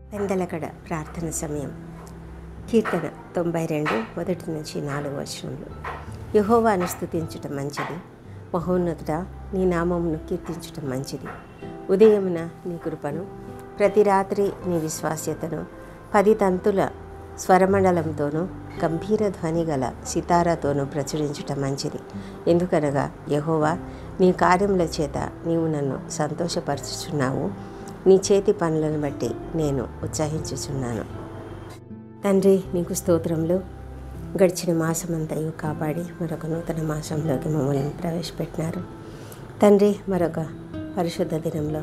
పెందలకడ ప్రార్థన సమయం కీర్తన తొంభై రెండు మొదటి నుంచి నాలుగు వచనములు యహోవాను స్థుతించటం మంచిది మహోన్నతుడ నీ నామమును కీర్తించటం మంచిది ఉదయమున నీ కృపను ప్రతి రాత్రి నీ విశ్వాస్యతను పది తంతుల స్వరమండలంతోనూ గంభీర ధ్వని గల సితారాతోనూ ప్రచురించటం మంచిది ఎందుకనగా యహోవా నీ కార్యముల చేత నీవు నన్ను సంతోషపరచుచున్నావు నీ చేతి పనులను బట్టి నేను ఉత్సాహించుచున్నాను తండ్రి నీకు స్తోత్రములు గడిచిన మాసమంతయు కాపాడి మరొక నూతన మాసంలోకి మమ్మల్ని ప్రవేశపెట్టినారు తండ్రి మరొక పరిశుద్ధ దినంలో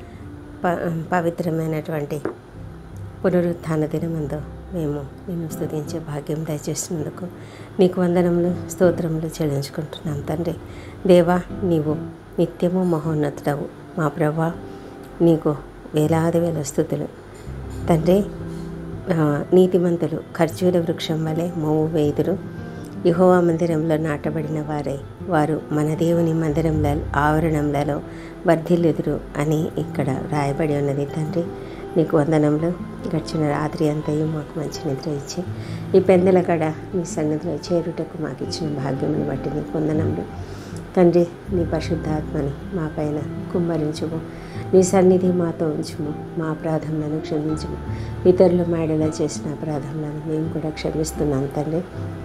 ప పవిత్రమైనటువంటి పునరుత్థాన దినమందు మేము నిన్ను స్తుతించే భాగ్యం దయచేసినందుకు నీకు వందనములు స్తోత్రములు చెల్లించుకుంటున్నాం తండ్రి దేవా నీవు నిత్యము మహోన్నతుడవు మా ప్రభా నీకు వేలాది వేల స్థుతులు తండ్రి ఆ, నీతిమంతులు ఖర్జూర వృక్షం వలె మోవు వేదురు యెహోవా మందిరంలో నాటబడిన వారే వారు మన దేవుని మందిరంలో ఆవరణంలలో వర్ధిల్లుదురు అని ఇక్కడ రాయబడి ఉన్నది తండ్రి నీకు వందనములు గడిచిన రాత్రి అంతయు మాకు మంచి నిద్ర ఇచ్చి ఈ పెందల కడ నీ సన్నిధిలో చేరుటకు మాకు ఇచ్చిన భాగ్యమును బట్టి నీకు వందనములు తండ్రి నీ పరిశుద్ధాత్మని మా పైన కుమ్మరించుము నీ సన్నిధి మాతో ఉంచుము మా అపరాధములను క్షమించుము ఇతరుల మేడలో చేసిన అపరాధములను మేము కూడా క్షమిస్తున్నాం తండ్రి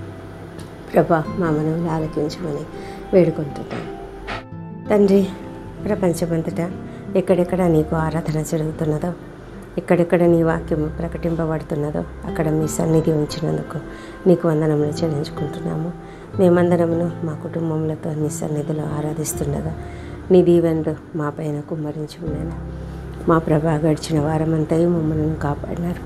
ప్రభా మా మనవులు ఆలకించమని వేడుకుంటున్నాం తండ్రి ప్రపంచమంతటా ఎక్కడెక్కడ నీకు ఆరాధన జరుగుతున్నదో ఎక్కడెక్కడ నీ వాక్యము ప్రకటింపబడుతున్నదో అక్కడ మీ సన్నిధి ఉంచినందుకు నీకు వందనములు చెల్లించుకుంటున్నాము మేమందరమును మా కుటుంబములతో నీ సన్నిధిలో ఆరాధిస్తుండగా నీ దీవెనలు మా పైన కుమ్మరించుకున్నాను మా ప్రభా గడిచిన వారమంతయు మమ్మల్ని కాపాడినారు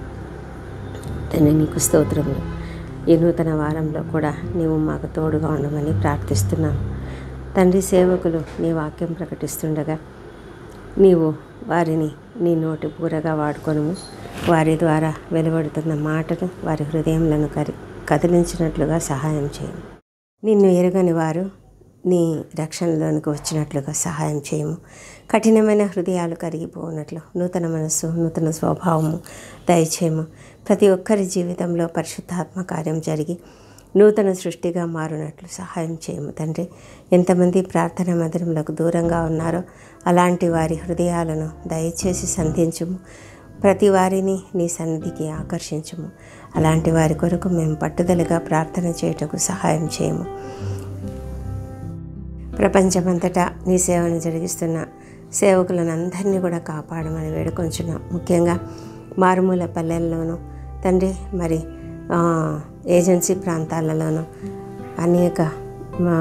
తండ్రి నీకు స్తోత్రములు ఈ నూతన వారంలో కూడా నీవు మాకు తోడుగా ఉండమని ప్రార్థిస్తున్నాను తండ్రి సేవకులు నీ వాక్యం ప్రకటిస్తుండగా నీవు వారిని నీ నోటి పూరగా వాడుకొను వారి ద్వారా వెలువడుతున్న మాటలు వారి హృదయములను కరి కదిలించినట్లుగా సహాయం చేయము నిన్ను ఎరగని వారు నీ రక్షణలోనికి వచ్చినట్లుగా సహాయం చేయము కఠినమైన హృదయాలు కరిగిపోనట్లు నూతన మనస్సు నూతన స్వభావము దయచేయము ప్రతి ఒక్కరి జీవితంలో పరిశుద్ధాత్మ కార్యం జరిగి నూతన సృష్టిగా మారునట్లు సహాయం చేయము తండ్రి ఎంతమంది ప్రార్థన మందిరములకు దూరంగా ఉన్నారో అలాంటి వారి హృదయాలను దయచేసి సంధించుము ప్రతి వారిని నీ సన్నిధికి ఆకర్షించుము అలాంటి వారి కొరకు మేము పట్టుదలగా ప్రార్థన చేయుటకు సహాయం చేయము ప్రపంచమంతటా నీ సేవను జరిగిస్తున్న సేవకులను అందరినీ కూడా కాపాడమని వేడుకొంచున్నాం ముఖ్యంగా మారుమూల పల్లెల్లోనూ తండ్రి మరి ఆ, ఏజెన్సీ ప్రాంతాలలోనూ అనేక మా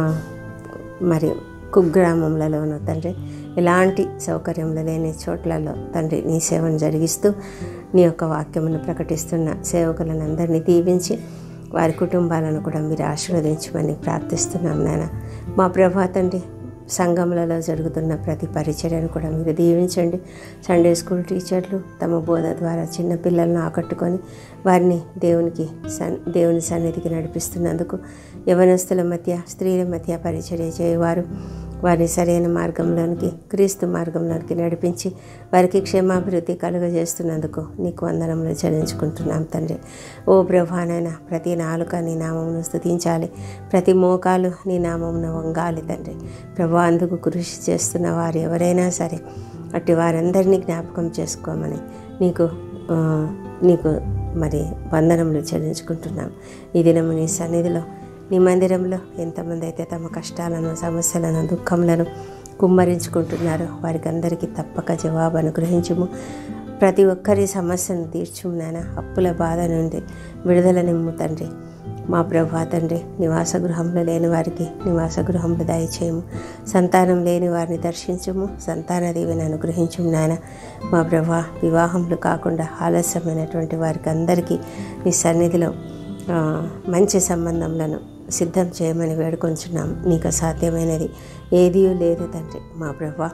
మరి కుగ్రామంలలోనూ తండ్రి ఎలాంటి సౌకర్యములు లేని చోట్లలో తండ్రి నీ సేవను జరిగిస్తూ నీ యొక్క వాక్యమును ప్రకటిస్తున్న సేవకులను అందరినీ దీవించి వారి కుటుంబాలను కూడా మీరు ఆశీర్వదించమని ప్రార్థిస్తున్నాం నాయన మా ప్రభా తండ్రి సంఘములలో జరుగుతున్న ప్రతి పరిచర్యను కూడా మీరు దీవించండి సండే స్కూల్ టీచర్లు తమ బోధ ద్వారా చిన్న పిల్లలను ఆకట్టుకొని వారిని దేవునికి సన్ దేవుని సన్నిధికి నడిపిస్తున్నందుకు యవనస్తుల మధ్య స్త్రీల మధ్య పరిచర్య చేయవారు వారిని సరైన మార్గంలోనికి క్రీస్తు మార్గంలోనికి నడిపించి వారికి క్షేమాభివృద్ధి కలుగజేస్తున్నందుకు నీకు వందనములు చెల్లించుకుంటున్నాం తండ్రి ఓ ప్రభానైనా ప్రతి నాలుక నీ నామమును స్తుతించాలి ప్రతి మోకాలు నీ నామమును వంగాలి తండ్రి ప్రభు అందుకు కృషి చేస్తున్న వారు ఎవరైనా సరే అట్టి వారందరినీ జ్ఞాపకం చేసుకోమని నీకు ఆ, నీకు మరి వందనములు చెల్లించుకుంటున్నాం ఈ దినము నీ సన్నిధిలో నీ మందిరంలో ఎంతమంది అయితే తమ కష్టాలను సమస్యలను దుఃఖములను కుమ్మరించుకుంటున్నారో వారికి అందరికీ తప్పక జవాబు అనుగ్రహించుము ప్రతి ఒక్కరి సమస్యను తీర్చుము నాయన అప్పుల బాధ నుండి విడుదల నిమ్ము తండ్రి మా ప్రభా తండ్రి నివాస గృహంలో లేని వారికి నివాస గృహంలో దయచేయము సంతానం లేని వారిని దర్శించుము సంతాన దేవిని అనుగ్రహించుము నాయన మా ప్రభా వివాహములు కాకుండా ఆలస్యమైనటువంటి వారికి అందరికీ నీ సన్నిధిలో ఆ, మంచి సంబంధములను సిద్ధం చేయమని వేడుకొంచున్నాం నీకు సాధ్యమైనది ఏదీ లేదు తండ్రి మా ప్రభా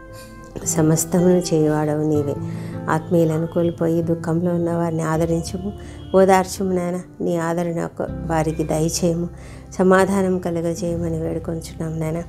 సమస్తమును చేయవాడవు నీవే ఆత్మీయులను కోల్పోయి దుఃఖంలో ఉన్న వారిని ఆదరించుము ఓదార్చుము నాయన నీ ఆదరణ ఒక- వారికి దయచేయము సమాధానం కలుగజేయమని వేడుకొంచున్నాం నాయన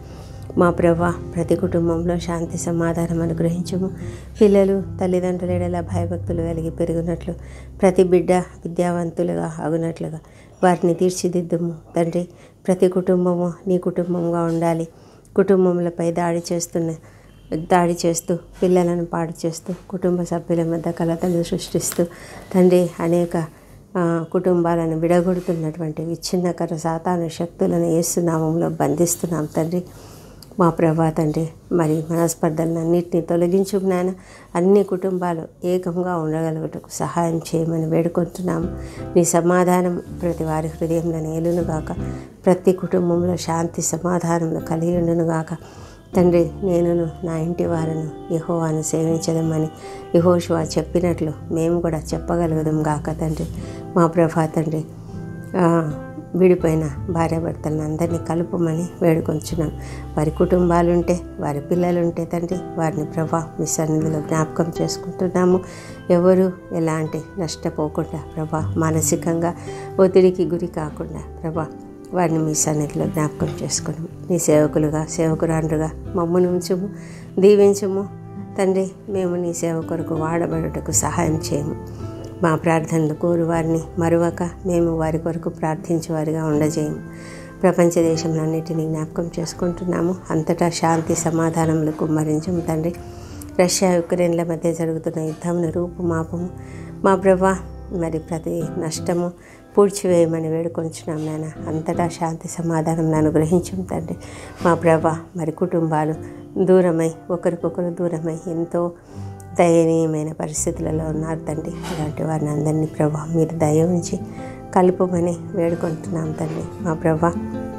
మా ప్రభా ప్రతి కుటుంబంలో శాంతి సమాధానం అనుగ్రహించము పిల్లలు తల్లిదండ్రుల ఎడల భయభక్తులు కలిగి పెరుగునట్లు ప్రతి బిడ్డ విద్యావంతులుగా ఆగునట్లుగా వారిని తీర్చిదిద్దుము తండ్రి ప్రతి కుటుంబము నీ కుటుంబంగా ఉండాలి కుటుంబములపై దాడి చేస్తున్న దాడి చేస్తూ పిల్లలను పాడు చేస్తూ కుటుంబ సభ్యుల మధ్య కలతలు సృష్టిస్తూ తండ్రి అనేక ఆ, కుటుంబాలను విడగొడుతున్నటువంటి విచ్ఛిన్నకర సాతాను శక్తులను ఏసునామంలో బంధిస్తున్నాం తండ్రి మా ప్రభా తండ్రి మరి మనస్పర్ధలన్నింటినీ తొలగించు నాయన అన్ని కుటుంబాలు ఏకంగా ఉండగలుగుటకు సహాయం చేయమని వేడుకుంటున్నాము నీ సమాధానం ప్రతి వారి హృదయంలో ఏలునుగాక ప్రతి కుటుంబంలో శాంతి సమాధానంలో కలిగి ఉండునుగాక తండ్రి నేనును నా ఇంటి వారిను యహోవాను సేవించదమని యహోషువా చెప్పినట్లు మేము కూడా చెప్పగలుగుదాం గాక తండ్రి మా ప్రభా తండ్రి ఆ, విడిపోయిన భార్యాభర్తలను అందరినీ కలుపమని వేడుకొంచున్నాం వారి కుటుంబాలుంటే వారి పిల్లలుంటే తండ్రి వారిని ప్రభా మీ సన్నిధిలో జ్ఞాపకం చేసుకుంటున్నాము ఎవరు ఎలాంటి నష్టపోకుండా ప్రభా మానసికంగా ఒత్తిడికి గురి కాకుండా ప్రభా వారిని మీ సన్నిధిలో జ్ఞాపకం చేసుకుని నీ సేవకులుగా సేవకురాండ్రుగా మమ్మను ఉంచుము దీవించుము తండ్రి మేము నీ సేవ కొరకు వాడబడుటకు సహాయం చేయము మా ప్రార్థనలు కోరు వారిని మరువక మేము వారి కొరకు ప్రార్థించే వారిగా ఉండజేయము ప్రపంచ దేశంలన్నిటినీ జ్ఞాపకం చేసుకుంటున్నాము అంతటా శాంతి సమాధానములు కుమ్మరించము తండ్రి రష్యా యుక్రెయిన్ల మధ్య జరుగుతున్న యుద్ధమును రూపుమాపము మా ప్రభా మరి ప్రతి నష్టము పూడ్చివేయమని వేడుకొంచున్నాం నాయన అంతటా శాంతి సమాధానం అనుగ్రహించం తండ్రి మా ప్రభా మరి కుటుంబాలు దూరమై ఒకరికొకరు దూరమై ఎంతో దయనీయమైన పరిస్థితులలో ఉన్నారు తండ్రి అలాంటి వారిని అందరినీ ప్రభా మీరు దయ ఉంచి కలుపమని వేడుకుంటున్నాం తండ్రి మా ప్రభా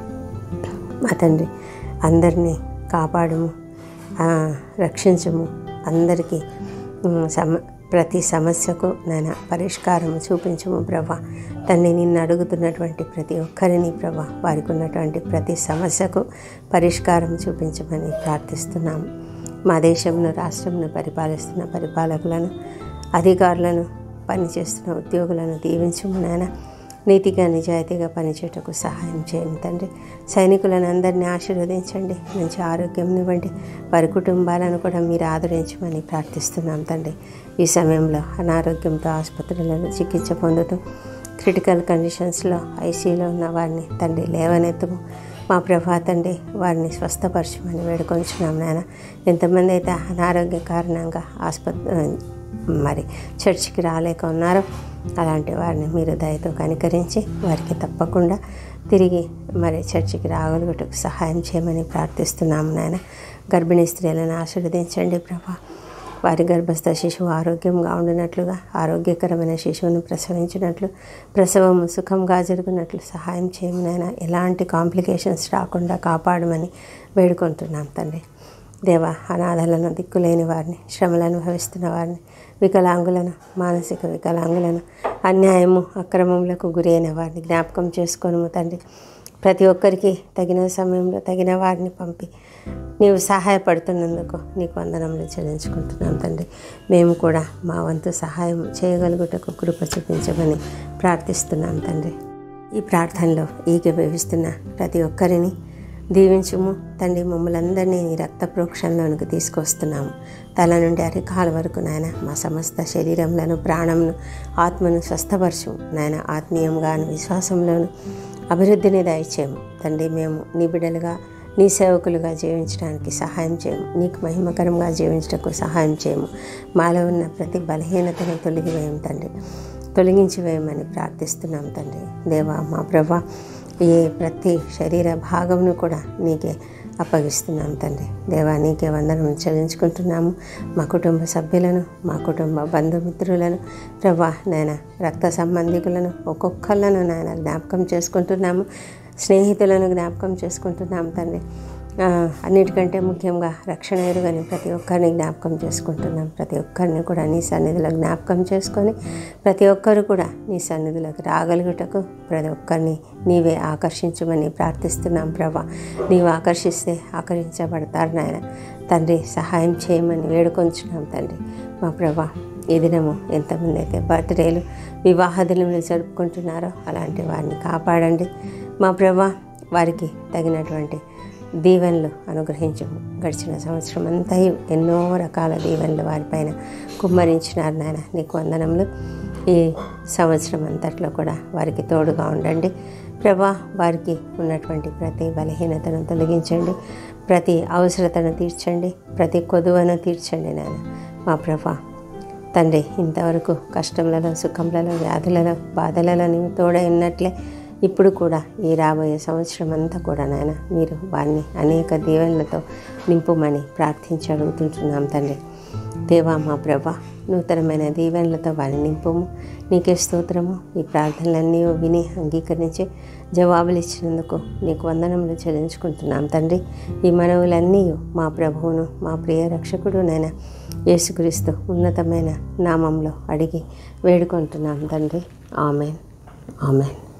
మా తండ్రి అందరినీ కాపాడము ఆ, రక్షించము అందరికీ ఉమ్, సమ ప్రతి సమస్యకు నాయన పరిష్కారం చూపించము ప్రభా తండ్రి నిన్ను అడుగుతున్నటువంటి ప్రతి ఒక్కరిని ప్రభా వారికి ఉన్నటువంటి ప్రతి సమస్యకు పరిష్కారం చూపించమని ప్రార్థిస్తున్నాము మా దేశంలో రాష్ట్రంను పరిపాలిస్తున్న పరిపాలకులను అధికారులను పనిచేస్తున్న ఉద్యోగులను దీవించము నాయన నీతిగా నిజాయితీగా పనిచేయటకు సహాయం చేయండి తండ్రి సైనికులను అందరినీ ఆశీర్వదించండి మంచి ఆరోగ్యం ఇవ్వండి వారి కుటుంబాలను కూడా మీరు ఆదరించమని ప్రార్థిస్తున్నాం తండ్రి ఈ సమయంలో అనారోగ్యంతో ఆసుపత్రులలో చికిత్స పొందుతూ క్రిటికల్ కండిషన్స్లో ఐసీయూలో ఉన్న వారిని తండ్రి లేవనెత్తము మా ప్రభా తండ్రి వారిని స్వస్థపరచమని వేడుకొంచున్నాం నాయన ఎంతమంది అయితే అనారోగ్య కారణంగా ఆసుపత్రి మరి చర్చికి రాలేక ఉన్నారో అలాంటి వారిని మీరు దయతో కనికరించి వారికి తప్పకుండా తిరిగి మరి చర్చికి రాగలుగుటకు సహాయం చేయమని ప్రార్థిస్తున్నాము నాయన గర్భిణీ స్త్రీలను ఆశీర్వదించండి ప్రభా వారి గర్భస్థ శిశువు ఆరోగ్యంగా ఉండినట్లుగా ఆరోగ్యకరమైన శిశువును ప్రసవించినట్లు ప్రసవము సుఖంగా జరుగునట్లు సహాయం చేయమనైనా ఎలాంటి కాంప్లికేషన్స్ రాకుండా కాపాడమని వేడుకుంటున్నాం తండ్రి దేవ అనాథలను దిక్కులేని వారిని శ్రమలు అనుభవిస్తున్న వారిని వికలాంగులను మానసిక వికలాంగులను అన్యాయము అక్రమములకు గురైన వారిని జ్ఞాపకం చేసుకొనుము తండ్రి ప్రతి ఒక్కరికి తగిన సమయంలో తగిన వారిని పంపి నీవు సహాయపడుతున్నందుకు నీకు వందనములు చెల్లించుకుంటున్నాం తండ్రి మేము కూడా మా వంతు సహాయం చేయగలుగుటకు కృప చూపించమని ప్రార్థిస్తున్నాం తండ్రి ఈ ప్రార్థనలో ఏకీభవిస్తున్న ప్రతి ఒక్కరిని దీవించుము తండ్రి మమ్మల్ని అందరినీ నీ రక్త ప్రోక్షణలోనికి తీసుకొస్తున్నాము తల నుండి అరికాల వరకు నాయన మా సమస్త శరీరంలోను ప్రాణంను ఆత్మను స్వస్థపరచు నాయన ఆత్మీయంగాను విశ్వాసంలోను అభివృద్ధిని దయచేయము తండ్రి మేము నీ బిడ్డలుగా నీ సేవకులుగా జీవించడానికి సహాయం చేయము నీకు మహిమకరంగా జీవించడానికి సహాయం చేయము మాలో ఉన్న ప్రతి బలహీనతను తొలగివేయం తండ్రి తొలగించి వేయమని ప్రార్థిస్తున్నాం తండ్రి దేవా మా ప్రభా ఏ ప్రతి శరీర భాగమును కూడా నీకే అప్పగిస్తున్నాం తండ్రి దేవా నీకే వందనం చెల్లించుకుంటున్నాము మా కుటుంబ సభ్యులను మా కుటుంబ బంధుమిత్రులను ప్రభా నాయన రక్త సంబంధికులను ఒక్కొక్కళ్ళను నాయన జ్ఞాపకం చేసుకుంటున్నాము స్నేహితులను జ్ఞాపకం చేసుకుంటున్నాం తండ్రి ఆ, అన్నిటికంటే ముఖ్యంగా రక్షణ ఎరుగని ప్రతి ఒక్కరిని జ్ఞాపకం చేసుకుంటున్నాం ప్రతి ఒక్కరిని కూడా నీ సన్నిధిలో జ్ఞాపకం చేసుకొని ప్రతి ఒక్కరు కూడా నీ సన్నిధిలోకి రాగలుగుటకు ప్రతి ఒక్కరిని నీవే ఆకర్షించమని ప్రార్థిస్తున్నాం ప్రభా నీవు ఆకర్షిస్తే ఆకర్షించబడతారు నాయన తండ్రి సహాయం చేయమని వేడుకొంచున్నాం తండ్రి మా ప్రభా ఈ దినము ఎంతమంది అయితే బర్త్డేలు వివాహ దినములు జరుపుకుంటున్నారో అలాంటి వారిని కాపాడండి మా ప్రభా వారికి తగినటువంటి దీవెనలు అనుగ్రహించము గడిచిన సంవత్సరం అంతయు ఎన్నో రకాల దీవెనలు వారిపైన కుమ్మరించినారు నాయన నీకు వందనములు ఈ సంవత్సరం అంతట్లో కూడా వారికి తోడుగా ఉండండి ప్రభా వారికి ఉన్నటువంటి ప్రతి బలహీనతను తొలగించండి ప్రతి అవసరతను తీర్చండి ప్రతి కొదువను తీర్చండి నాయన మా ప్రభా తండ్రి ఇంతవరకు కష్టములలో సుఖములలో వ్యాధులలో బాధలలో నీవు తోడై ఉన్నట్లే ఇప్పుడు కూడా ఈ రాబోయే సంవత్సరం అంతా కూడా నాయన మీరు వారిని అనేక దీవెనలతో నింపుమని ప్రార్థించి అడుగుతుంటున్నాం తండ్రి దేవా మా ప్రభా నూతనమైన దీవెనలతో వారిని నింపుము నీకే స్తోత్రము ఈ ప్రార్థనలన్నీ విని అంగీకరించి జవాబులు ఇచ్చినందుకు నీకు వందనములు చెల్లించుకుంటున్నాం తండ్రి ఈ మనవులన్నీ మా ప్రభువును మా ప్రియ రక్షకుడు నైనా యేసుక్రీస్తు ఉన్నతమైన నామంలో అడిగి వేడుకుంటున్నాం తండ్రి ఆమెన్ ఆమెన్